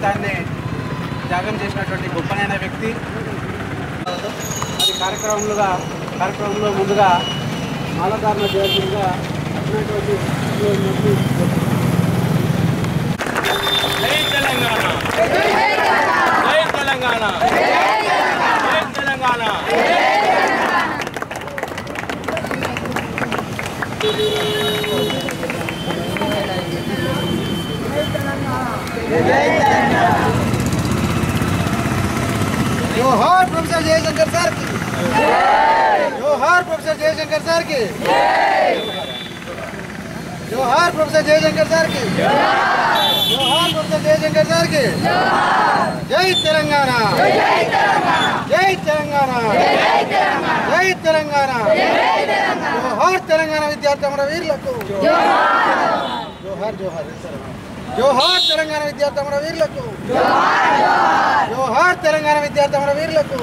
జీవితాన్ని త్యాగం చేసినటువంటి గొప్పనైన వ్యక్తి అది కార్యక్రమంలో కార్యక్రమంలో ముందుగా మాలధారణ చేయాల్సిందిగా వచ్చినటువంటి జై తెలంగాణ జై తెలంగాణ జై తెలంగాణ जोहार प्रोफेसर जयशंकर सर की जोहार प्रोफेसर जयशंकर सर की जोहार प्रोफेसर जयशंकर सर की जोहार प्रोफेसर जयशंकर सर की जय तेलंगाना जय तेलंगाना जय तेलंगाना जोहार తెలంగాణ విద్యార్థి అమర వీరులకు జోహార్ జోహార్ జోహార్ తెలంగాణ విద్యార్థి అమర వీరులకు జోహార్ తెలంగాణ విద్యార్థి అమర వీరులకు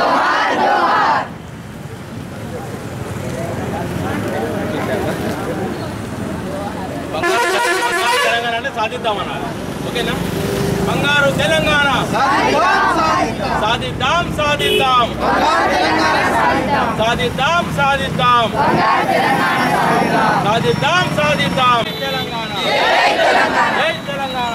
బంగారు తెలంగాణ అంటే సాధిద్దామన్నారు ఓకేనా బంగారు తెలంగాణ సాధిద్దాం సాధిద్దాం సాధిద్దాం సాధిద్దాం సాధిద్దాం సాధిద్దాం తెలంగాణ జై తెలంగాణ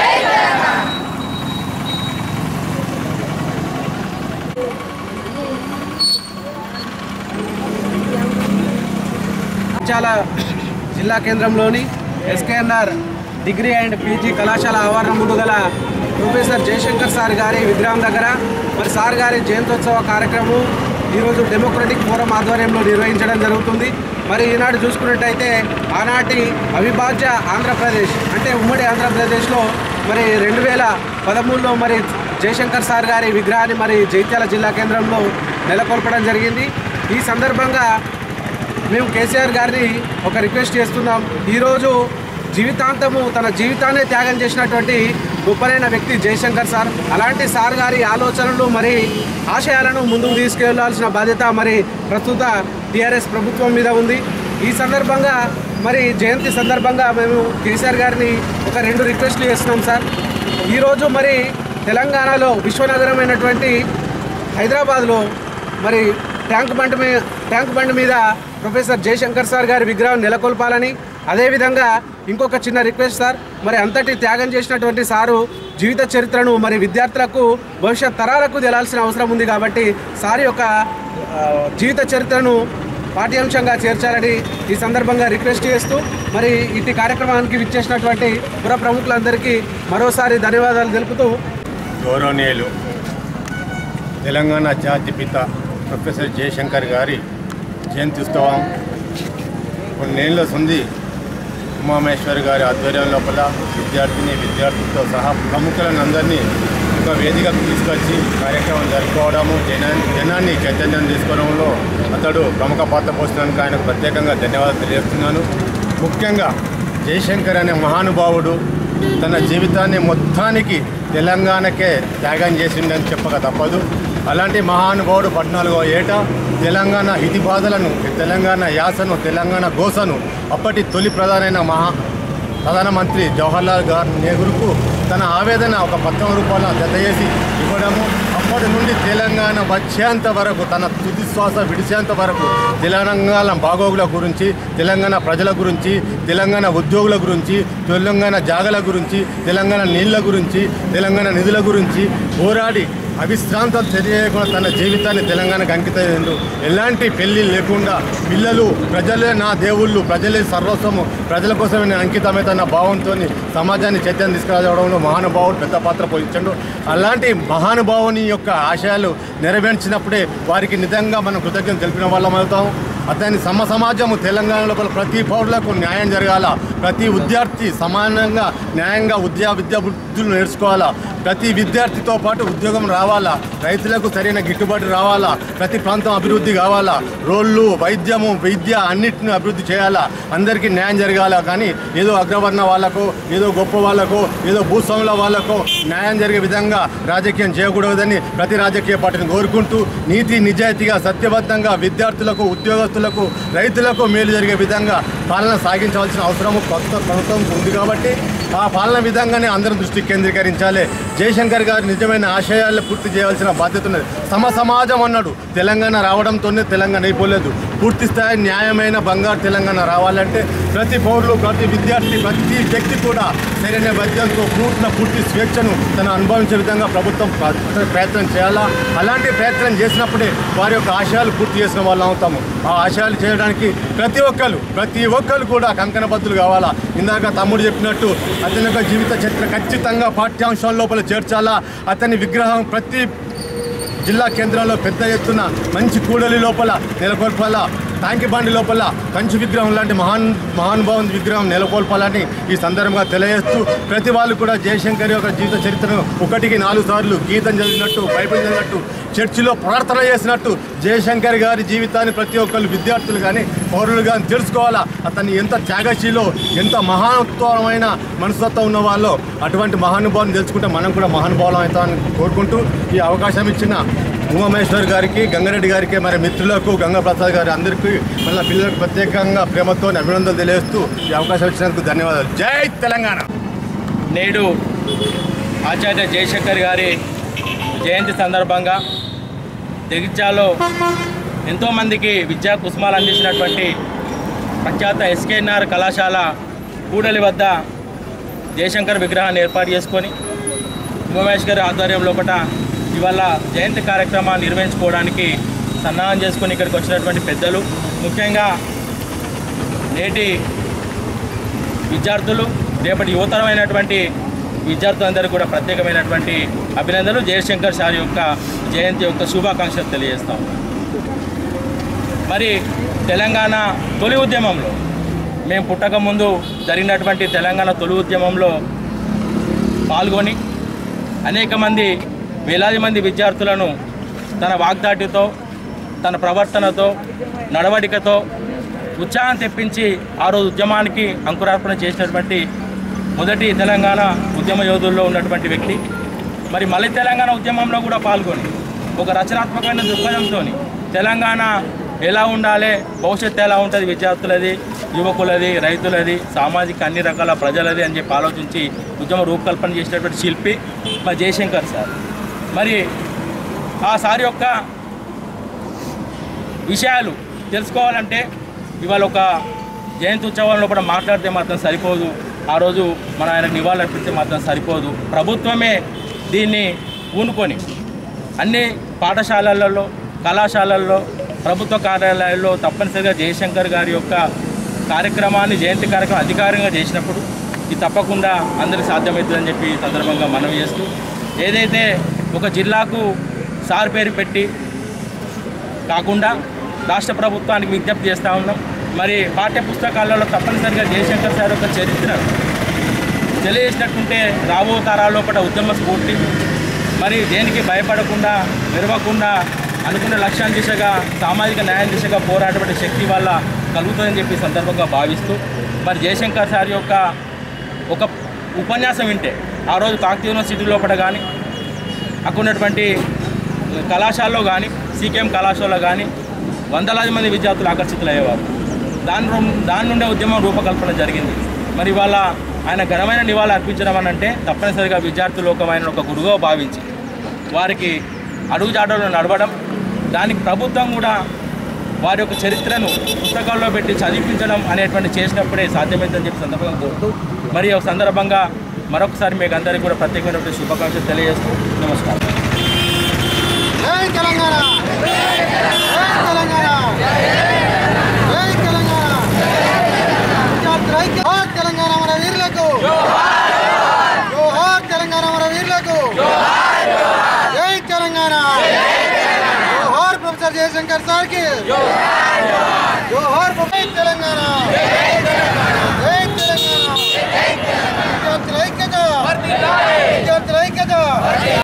చాలా జిల్లా కేంద్రంలోని ఎస్కేఎన్ఆర్ డిగ్రీ అండ్ పీజీ కళాశాల ఆవరణ ముందు గల ప్రొఫెసర్ జయశంకర్ సార్ గారి విగ్రహం దగ్గర మరి సార్ గారి జయంతోత్సవ కార్యక్రమం ఈరోజు డెమోక్రటిక్ ఫోరం ఆధ్వర్యంలో నిర్వహించడం జరుగుతుంది మరి ఈనాడు చూసుకున్నట్టయితే ఆనాటి అవిభాజ్య ఆంధ్రప్రదేశ్ అంటే ఉమ్మడి ఆంధ్రప్రదేశ్లో మరి రెండు వేల పదమూడులో మరి జయశంకర్ సార్ గారి విగ్రహాన్ని మరి జైత్యాల జిల్లా కేంద్రంలో నెలకొల్పడం జరిగింది ఈ సందర్భంగా మేము కేసీఆర్ గారిని ఒక రిక్వెస్ట్ చేస్తున్నాం ఈరోజు జీవితాంతము తన జీవితాన్నే త్యాగం చేసినటువంటి గొప్పనైన వ్యక్తి జయశంకర్ సార్ అలాంటి సార్ గారి ఆలోచనలు మరి ఆశయాలను ముందుకు తీసుకెళ్లాల్సిన బాధ్యత మరి ప్రస్తుత టీఆర్ఎస్ ప్రభుత్వం మీద ఉంది ఈ సందర్భంగా మరి జయంతి సందర్భంగా మేము కేసీఆర్ గారిని ఒక రెండు రిక్వెస్ట్లు చేస్తున్నాం సార్ ఈరోజు మరి తెలంగాణలో విశ్వనగరమైనటువంటి హైదరాబాద్లో మరి ట్యాంక్ బండ్ మీద ట్యాంక్ బండ్ మీద ప్రొఫెసర్ జయశంకర్ సార్ గారి విగ్రహం నెలకొల్పాలని అదేవిధంగా ఇంకొక చిన్న రిక్వెస్ట్ సార్ మరి అంతటి త్యాగం చేసినటువంటి సారు జీవిత చరిత్రను మరి విద్యార్థులకు భవిష్యత్ తరాలకు తెలాల్సిన అవసరం ఉంది కాబట్టి సార్ యొక్క ఆ, జీవిత చరిత్రను పాఠ్యాంశంగా చేర్చాలని ఈ సందర్భంగా రిక్వెస్ట్ చేస్తూ మరి ఇటు కార్యక్రమానికి విచ్చేసినటువంటి పుర ప్రముఖులందరికీ మరోసారి ధన్యవాదాలు తెలుపుతూ గౌరవనీయులు తెలంగాణ జాతిపిత ప్రొఫెసర్ జయశంకర్ గారి జయంతి ఉత్సవం కొన్నేళ్ల సంది ఉమామేశ్వర్ గారి ఆధ్వర్యం లోపల విద్యార్థిని విద్యార్థులతో సహా ప్రముఖులను అందరినీ ఒక వేదికకు తీసుకొచ్చి కార్యక్రమం జరుపుకోవడము జనా జనాన్ని చైతన్యం తీసుకోవడంలో అతడు ప్రముఖ పాత్ర పోసినందుకు ఆయనకు ప్రత్యేకంగా ధన్యవాదాలు తెలియజేస్తున్నాను ముఖ్యంగా జయశంకర్ అనే మహానుభావుడు తన జీవితాన్ని మొత్తానికి తెలంగాణకే త్యాగం చేసిండని చెప్పక తప్పదు అలాంటి మహానుభావుడు పద్నాలుగో ఏట తెలంగాణ హితి బాధలను తెలంగాణ యాసను తెలంగాణ గోసను అప్పటి తొలి ప్రధానమైన మహా ప్రధానమంత్రి జవహర్లాల్ గారు నెహ్రూకు తన ఆవేదన ఒక పద్నాలుగు రూపాయల జత చేసి ఇవ్వడము అప్పటి నుండి తెలంగాణ వచ్చేంత వరకు తన తుది శ్వాస విడిచేంత వరకు తెలంగాణ బాగోగుల గురించి తెలంగాణ ప్రజల గురించి తెలంగాణ ఉద్యోగుల గురించి తెలంగాణ జాగల గురించి తెలంగాణ నీళ్ళ గురించి తెలంగాణ నిధుల గురించి పోరాడి అవిశ్రాంతం తెలియకుండా తన జీవితాన్ని తెలంగాణకు అంకితం ఎలాంటి పెళ్లి లేకుండా పిల్లలు ప్రజలే నా దేవుళ్ళు ప్రజలే సర్వస్వము ప్రజల కోసమే నేను అంకితమే తన భావంతో సమాజాన్ని చైతన్యం తీసుకురావడంలో మహానుభావుడు పెద్ద పాత్ర పోషించండు అలాంటి మహానుభావుని యొక్క ఆశయాలు నెరవేర్చినప్పుడే వారికి నిజంగా మనం కృతజ్ఞత తెలిపిన వాళ్ళం అవుతాం అతని సమ సమాజము తెలంగాణ లోపల ప్రతి పౌరులకు న్యాయం జరగాల ప్రతి విద్యార్థి సమానంగా న్యాయంగా ఉద్యా విద్యా బుద్ధులు నేర్చుకోవాలా ప్రతి విద్యార్థితో పాటు ఉద్యోగం రావాలా రైతులకు సరైన గిట్టుబాటు రావాలా ప్రతి ప్రాంతం అభివృద్ధి కావాలా రోడ్లు వైద్యము విద్య అన్నిటిని అభివృద్ధి చేయాలా అందరికీ న్యాయం జరగాల కానీ ఏదో అగ్రవర్ణ వాళ్ళకు ఏదో గొప్ప వాళ్ళకు ఏదో భూస్వాముల వాళ్ళకు న్యాయం జరిగే విధంగా రాజకీయం చేయకూడదని ప్రతి రాజకీయ పార్టీని కోరుకుంటూ నీతి నిజాయితీగా సత్యబద్ధంగా విద్యార్థులకు ఉద్యోగస్తులకు రైతులకు మేలు జరిగే విధంగా పాలన సాగించవలసిన అవసరము కొత్త ప్రభుత్వం ఉంది కాబట్టి ఆ పాలన విధంగానే అందరం దృష్టి కేంద్రీకరించాలి జయశంకర్ గారి నిజమైన ఆశయాలను పూర్తి చేయాల్సిన బాధ్యత ఉన్నది సమ సమాజం అన్నాడు తెలంగాణ రావడంతోనే తెలంగాణ అయిపోలేదు పూర్తి స్థాయి న్యాయమైన బంగారు తెలంగాణ రావాలంటే ప్రతి పౌరులు ప్రతి విద్యార్థి ప్రతి వ్యక్తి కూడా సరైన మద్యంతో పూర్ణ పూర్తి స్వేచ్ఛను తను అనుభవించే విధంగా ప్రభుత్వం ప్ర- ప్రయత్నం చేయాలా అలాంటి ప్రయత్నం చేసినప్పుడే వారి యొక్క ఆశయాలు పూర్తి చేసిన వాళ్ళు అవుతాము ఆ ఆశయాలు చేయడానికి ప్రతి ఒక్కరు ప్రతి ఒక్కరు కూడా కంకణబద్దులు కావాలా ఇందాక తమ్ముడు చెప్పినట్టు అతని యొక్క జీవిత చరిత్ర ఖచ్చితంగా పాఠ్యాంశాల లోపల చేర్చాలా అతని విగ్రహం ప్రతి జిల్లా కేంద్రంలో పెద్ద ఎత్తున మంచి కూడలి లోపల నెలకొల్పాలా టాంకిబండి లోపల కంచు విగ్రహం లాంటి మహాన్ మహానుభావుని విగ్రహం నెలకొల్పాలని ఈ సందర్భంగా తెలియజేస్తూ ప్రతి వాళ్ళు కూడా జయశంకర్ యొక్క జీవిత చరిత్రను ఒకటికి నాలుగు సార్లు గీతం చదివినట్టు బైబిల్ చదివినట్టు చర్చిలో ప్రార్థన చేసినట్టు జయశంకర్ గారి జీవితాన్ని ప్రతి ఒక్కరు విద్యార్థులు కానీ పౌరులు కానీ తెలుసుకోవాలా అతన్ని ఎంత త్యాగశీలో ఎంత మహానత్వమైన మనస్తత్వం ఉన్న వాళ్ళు అటువంటి మహానుభావుని తెలుసుకుంటే మనం కూడా మహానుభావం అవుతామని కోరుకుంటూ ఈ అవకాశం ఇచ్చిన ఉమామేశ్వర్ గారికి గంగారెడ్డి గారికి మరి మిత్రులకు గంగా ప్రసాద్ గారి అందరికీ మళ్ళీ పిల్లలకు ప్రత్యేకంగా ప్రేమతో అభినందనలు తెలియజేస్తూ ఈ అవకాశం ఇచ్చినందుకు ధన్యవాదాలు జై తెలంగాణ నేడు ఆచార్య జయశంకర్ గారి జయంతి సందర్భంగా జగిత్యాలో ఎంతోమందికి విద్యా కుసుమాలు అందించినటువంటి ప్రఖ్యాత ఎస్కేఎన్ఆర్ కళాశాల కూడలి వద్ద జయశంకర్ విగ్రహాన్ని ఏర్పాటు చేసుకొని ఉమేష్ గారి ఆధ్వర్యం లోపల ఇవాళ జయంతి కార్యక్రమాన్ని నిర్వహించుకోవడానికి సన్నాహం చేసుకొని ఇక్కడికి వచ్చినటువంటి పెద్దలు ముఖ్యంగా నేటి విద్యార్థులు రేపటి యువతరమైనటువంటి విద్యార్థులందరూ కూడా ప్రత్యేకమైనటువంటి అభినందనలు జయశంకర్ సార్ యొక్క జయంతి యొక్క శుభాకాంక్షలు తెలియజేస్తాం మరి తెలంగాణ తొలి ఉద్యమంలో మేము పుట్టక ముందు జరిగినటువంటి తెలంగాణ తొలి ఉద్యమంలో పాల్గొని అనేక మంది వేలాది మంది విద్యార్థులను తన వాగ్దాటితో తన ప్రవర్తనతో నడవడికతో ఉత్సాహం తెప్పించి ఆ రోజు ఉద్యమానికి అంకురార్పణ చేసినటువంటి మొదటి తెలంగాణ ఉద్యమ యోధుల్లో ఉన్నటువంటి వ్యక్తి మరి మళ్ళీ తెలంగాణ ఉద్యమంలో కూడా పాల్గొని ఒక రచనాత్మకమైన దృక్పథంతో తెలంగాణ ఎలా ఉండాలి భవిష్యత్తు ఎలా ఉంటుంది విద్యార్థులది యువకులది రైతులది సామాజిక అన్ని రకాల ప్రజలది అని చెప్పి ఆలోచించి ఉద్యమ రూపకల్పన చేసినటువంటి శిల్పి మా జయశంకర్ సార్ మరి ఆ సార్ యొక్క విషయాలు తెలుసుకోవాలంటే ఇవాళ ఒక జయంతి ఉత్సవంలో కూడా మాట్లాడితే మాత్రం సరిపోదు ఆ రోజు మనం ఆయనకు నివాళులు అర్పిస్తే మాత్రం సరిపోదు ప్రభుత్వమే దీన్ని పూనుకొని అన్ని పాఠశాలలలో కళాశాలల్లో ప్రభుత్వ కార్యాలయాల్లో తప్పనిసరిగా జయశంకర్ గారి యొక్క కార్యక్రమాన్ని జయంతి కార్యక్రమం అధికారికంగా చేసినప్పుడు ఇది తప్పకుండా అందరికి సాధ్యమవుతుందని చెప్పి ఈ సందర్భంగా మనవి చేస్తూ ఏదైతే ఒక జిల్లాకు సార్ పేరు పెట్టి కాకుండా రాష్ట్ర ప్రభుత్వానికి విజ్ఞప్తి చేస్తూ ఉన్నాం మరి పాఠ్య పుస్తకాలలో తప్పనిసరిగా జయశంకర్ సార్ యొక్క చరిత్ర తెలియజేసినట్టుంటే రాబో తరాల లోపల ఉద్యమ స్ఫూర్తి మరి దేనికి భయపడకుండా విరవకుండా అనుకున్న లక్ష్యాన్ని దిశగా సామాజిక న్యాయం దిశగా పోరాటపడే శక్తి వల్ల కలుగుతుందని చెప్పి ఈ సందర్భంగా భావిస్తూ మరి జయశంకర్ సార్ యొక్క ఒక ఉపన్యాసం వింటే ఆ రోజు కాకతీయ యూనివర్సిటీ లోపల కానీ అక్కడ ఉన్నటువంటి కళాశాలలో కానీ సీకేఎం కళాశాలలో కానీ వందలాది మంది విద్యార్థులు ఆకర్షితులయ్యేవారు దాని రు- దాని నుండే ఉద్యమం రూపకల్పన జరిగింది మరి ఇవాళ ఆయన ఘనమైన నివాళులు అర్పించడం అని అంటే తప్పనిసరిగా విద్యార్థి లోకమైన ఒక గురువుగా భావించి వారికి అడుగుజాడలో నడవడం దానికి ప్రభుత్వం కూడా వారి యొక్క చరిత్రను పుస్తకాల్లో పెట్టి చదివించడం అనేటువంటి చేసినప్పుడే సాధ్యమైందని చెప్పి సందర్భంగా కోరుతూ మరి ఒక సందర్భంగా మరొకసారి మీకు అందరికీ కూడా ప్రత్యేకమైనటువంటి శుభాకాంక్షలు తెలియజేస్తూ నమస్కారం జై తెలంగాణ జై తెలంగాణ జై తెలంగాణ విద్యార్థుల ఐక్య- జోహార్ తెలంగాణ మన వీరులకు జోహార్ తెలంగాణ మన వీరులకు జై తెలంగాణ జోహార్ ప్రొఫెసర్ జయశంకర్ సార్కి జోహార్ జై తెలంగాణ జై తెలంగాణ విద్యార్థుల ఐక్యత విద్యార్థుల ఐక్యత